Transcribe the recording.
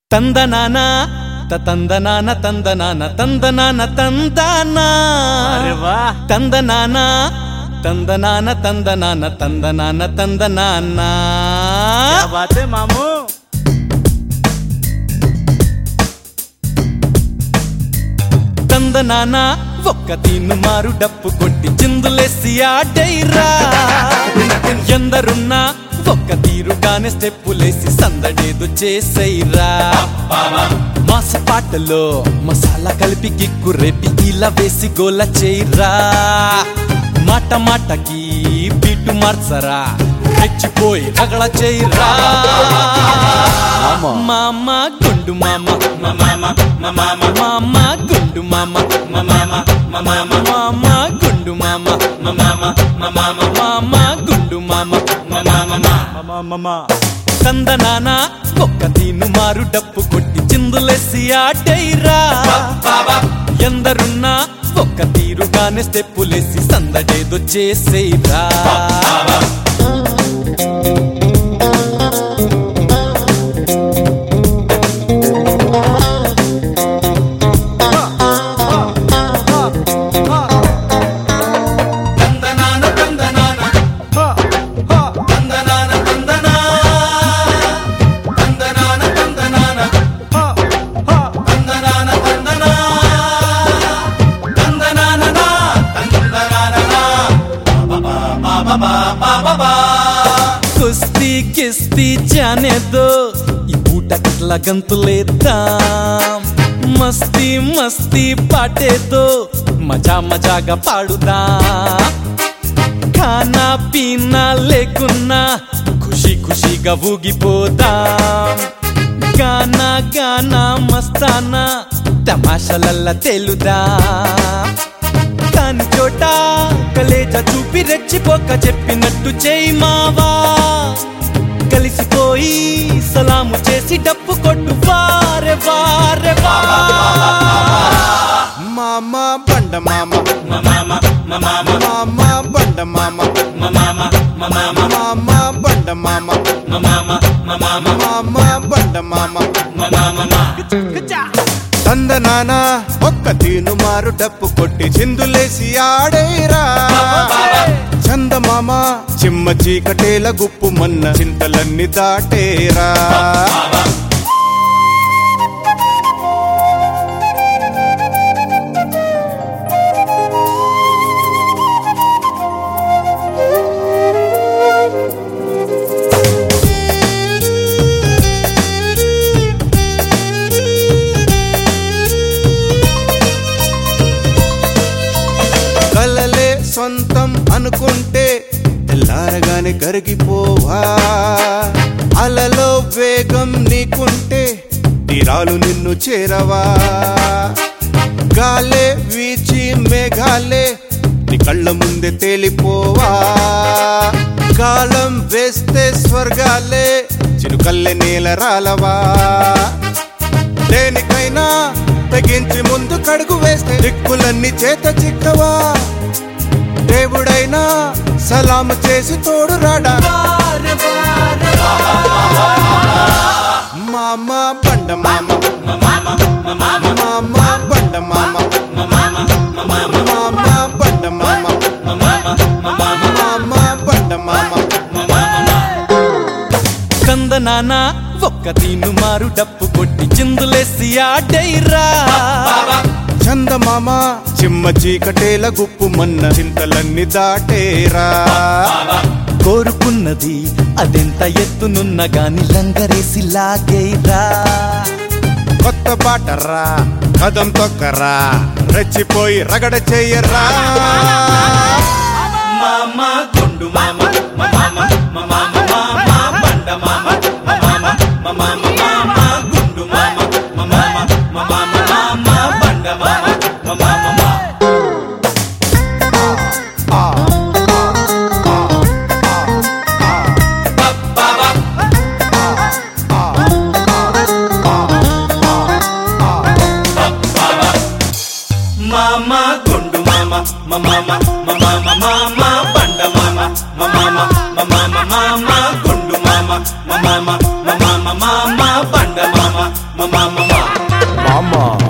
తందనాన తందనాన తందనాన తందనాన తందనా అరే వా తందనాన తందనాన తందనాన తందనాన తందనాన क्या बात है मामू తందనాన ఒక్క తీను మారు డప్పు కొట్టి చిందులేసి ఆడైరా ఎందరున్నా ఒక్క తీరుగానే స్టెప్పులేసి సందడేదు చేసైరా మాస పాటలో మసాలా కలిపి కిక్కు రేపి ఇలా వేసి గోల చేయరా మాట మాటకి బీటు మార్చరా రెచ్చిపోయి రగడ చేయరా మామ గుండు మామ మామ గుండు మామ మామ గుండు మామ మామ గుండు మామ मामा मामा కందనాన ఒక్క తీను మారు డప్పు కొట్టి చిందులేసి ఆటైరా ఎందరున్నా ఒక్క తీరుగానే స్టెప్పులేసి సందడేదో చేసేరా కుస్తీ కిస్తీ జానే దో ఈ పూట ఇట్లా గంతులేద్దాం మస్తీ మస్తీ పాటేదో మజా మజాగా పాడుదాం ఖానా పీనా లేకున్నా ఖుషి ఖుషిగా ఊగిపోదాం గానా గానా మస్తానా తమాషలల్లా తేలుదాం కాని చోట కలేజ చూపి రెచ్చిపోక చెప్పినట్టు చేయి మావా కలిసిపోయి సలాము చేసి డప్పు కొట్టు వారే వారే వా మామ బండ మామ మామ బండ మామ మామ బండ మామ మామ బండ మామ తందనాన ఒక్క తీను మారు డప్పు కొట్టి చిందులేసి ఆడేరా చందమామ చిమ్మ చీకటేల గుప్పు మన్న చింతలన్నీ దాటేరా కలలే సొంతం అనుకుంటే తెల్లారగానే కరిగిపోవా అలలో వేగం నీకుంటే తీరాలు నిన్ను చేరవా గాలే వీచి మేఘాలే నీ కళ్ళ ముందే తేలిపోవా కాలం వేస్తే స్వర్గాలే చిరుకల్లె నేల రాలవా దేనికైనా తెగించి ముందు కడుగు వేస్తే దిక్కులన్నీ చేత చిక్కవా దేవుడైనా సలాము చేసి తోడు రాడా మామ బండ మామ మామ బండ మామ మామ బండ మామ మామ బండ మామ కందనాన ఒక్క తీను మారు డప్పు కొట్టి చిందులేసి ఆడైరా చందమామ చిమ్మ చీకటేల గుప్పు మన్న చింతలన్నీ దాటేరా కోరుకున్నది అదెంత ఎత్తునున్న గాని లంగరేసి లాగేరా కొత్త పాటరా కదం తొక్కరా రెచ్చిపోయి రగడ చెయ్యరా మామ గుండు మామ మామ మామ మామ బండ మామ మామ మామ మామ గుండు మామ మామ మామ మామ బండ మామ మామ ఆ, మామ గుండు మామ మామ మామ మామ బండ మామ మామ మామ మామ గుండు మామ మామ మామ మామ బండ మామ మామ మామ